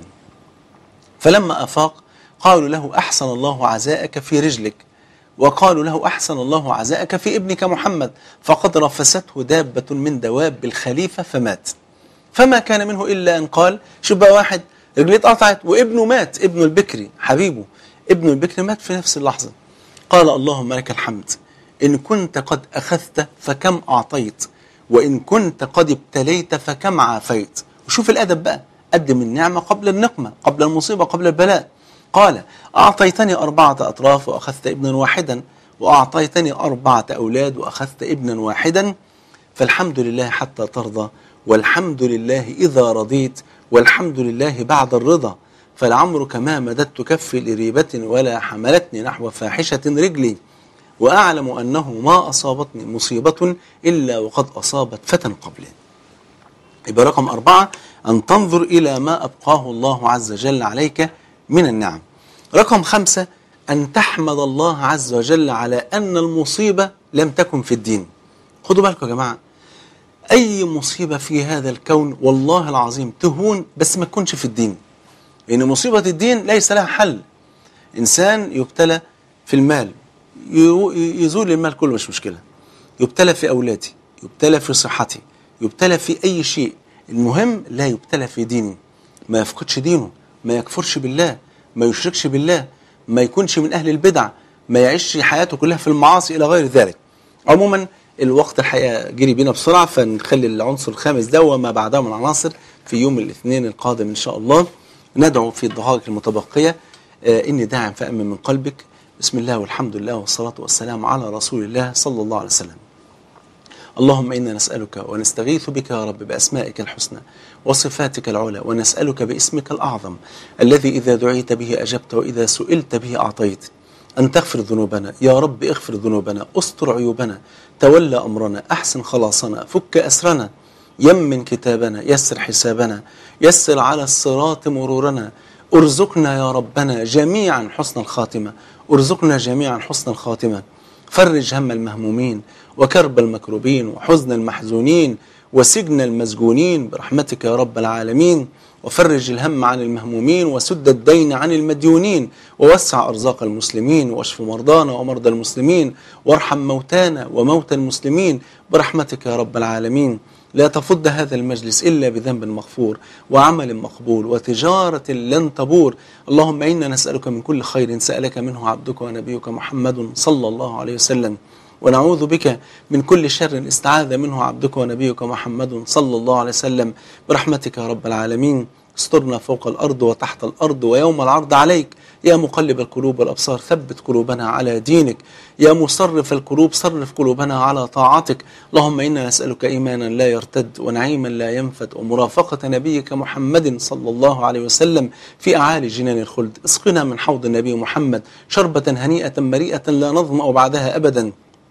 فلما أفاق قالوا له أحسن الله عزاءك في رجلك وقالوا له أحسن الله عزاءك في ابنك محمد فقد رفسته دابة من دواب الخليفة فمات فما كان منه إلا أن قال شوف بقى واحد رجليه اتقطعت وابنه مات ابنه البكري حبيبه ابنه البكري مات في نفس اللحظة قال اللهم لك الحمد إن كنت قد أخذت فكم أعطيت وإن كنت قد ابتليت فكم عافيت وشوف الأدب بقى قدم النعمة قبل النقمة قبل المصيبة قبل البلاء قال أعطيتني أربعة أطراف وأخذت ابنا واحدا وأعطيتني أربعة أولاد وأخذت ابنا واحدا فالحمد لله حتى ترضى والحمد لله إذا رضيت والحمد لله بعد الرضا فلعمرك ما مددت كفي لريبة ولا حملتني نحو فاحشة رجلي وأعلم أنه ما أصابتني مصيبة إلا وقد أصابت فتى قبلي يبقى رقم أربعة أن تنظر إلى ما أبقاه الله عز وجل عليك من النعم رقم خمسة أن تحمد الله عز وجل على أن المصيبة لم تكن في الدين خدوا بالكم يا جماعة أي مصيبة في هذا الكون والله العظيم تهون بس ما تكونش في الدين لأن مصيبة الدين ليس لها حل إنسان يبتلى في المال يو- يزول المال كله مش مشكلة يبتلى في أولادي يبتلى في صحتي يبتلى في أي شيء المهم لا يبتلى في دينه ما يفقدش دينه ما يكفرش بالله ما يشركش بالله ما يكونش من أهل البدع ما يعيش حياته كلها في المعاصي إلى غير ذلك عموما الوقت الحقيقة جري بينا بسرعة فنخلي العنصر الخامس ده وما بعده من عناصر في يوم الاثنين القادم إن شاء الله ندعو في الدقائق المتبقية آه، إني داعم فأمن من قلبك بسم الله والحمد لله والصلاة والسلام على رسول الله صلى الله عليه وسلم اللهم إنا نسألك ونستغيث بك يا رب بأسمائك الحسنى وصفاتك العلى ونسألك باسمك الأعظم الذي إذا دعيت به أجبت وإذا سئلت به أعطيت أن تغفر ذنوبنا يا رب اغفر ذنوبنا استر عيوبنا تولى أمرنا أحسن خلاصنا فك أسرنا يمن كتابنا يسر حسابنا يسر على الصراط مرورنا ارزقنا يا ربنا جميعا حسن الخاتمة ارزقنا جميعا حسن الخاتمة فرج هم المهمومين وكرب المكروبين وحزن المحزونين وسجن المسجونين برحمتك يا رب العالمين وفرج الهم عن المهمومين وسد الدين عن المديونين ووسع أرزاق المسلمين واشف مرضانا ومرضى المسلمين وارحم موتانا وموتى المسلمين برحمتك يا رب العالمين لا تفض هذا المجلس إلا بذنب مغفور وعمل مقبول وتجارة لن تبور اللهم إنا نسألك من كل خير سألك منه عبدك ونبيك محمد صلى الله عليه وسلم ونعوذ بك من كل شر استعاذ منه عبدك ونبيك محمد صلى الله عليه وسلم برحمتك يا رب العالمين استرنا فوق الأرض وتحت الأرض ويوم العرض عليك يا مقلب القلوب والأبصار ثبت قلوبنا على دينك يا مصرف القلوب صرف قلوبنا على طاعتك اللهم إنا نسألك إيمانا لا يرتد ونعيما لا ينفد ومرافقة نبيك محمد صلى الله عليه وسلم في أعالي جنان الخلد اسقنا من حوض النبي محمد شربة هنيئة مريئة لا نظمأ بعدها أبدا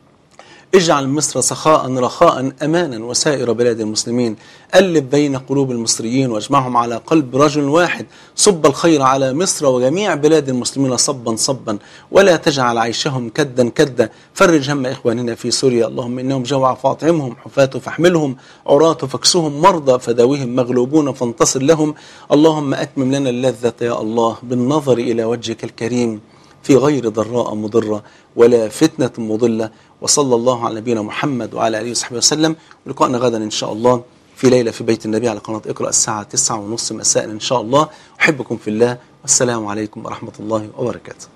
اجعل مصر سخاء رخاء امانا وسائر بلاد المسلمين الف بين قلوب المصريين واجمعهم على قلب رجل واحد صب الخير على مصر وجميع بلاد المسلمين صبا صبا ولا تجعل عيشهم كدا كدا فرج هم اخواننا في سوريا اللهم انهم جوع فاطعمهم حفاة فاحملهم عراة فاكسهم مرضى فداوهم مغلوبون فانتصر لهم اللهم اتمم لنا اللذة يا الله بالنظر الى وجهك الكريم في غير ضراء مضرة ولا فتنة مضلة وصلى الله على نبينا محمد وعلى آله وصحبه وسلم ولقائنا غدا إن شاء الله في ليلة في بيت النبي على قناة اقرأ الساعة تسعة ونص مساء إن شاء الله أحبكم في الله والسلام عليكم ورحمة الله وبركاته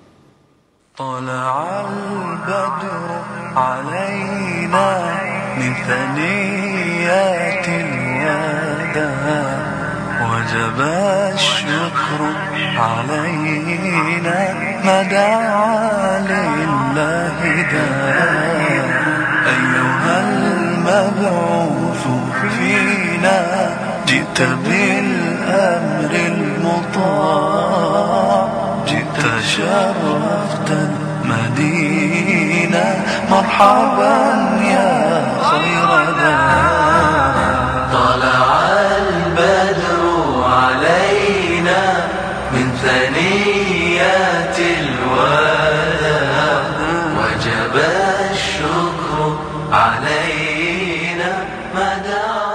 طلع البدر علينا من ثنيات الوداع وجب الشكر علينا ما دعا لله داع أيها المبعوث فينا جئت بالأمر المطاع جئت شرفت المدينة مرحبا يا خير داع طلع البدر علينا من ثنيات الوداع وجب الشكر علينا ما دعا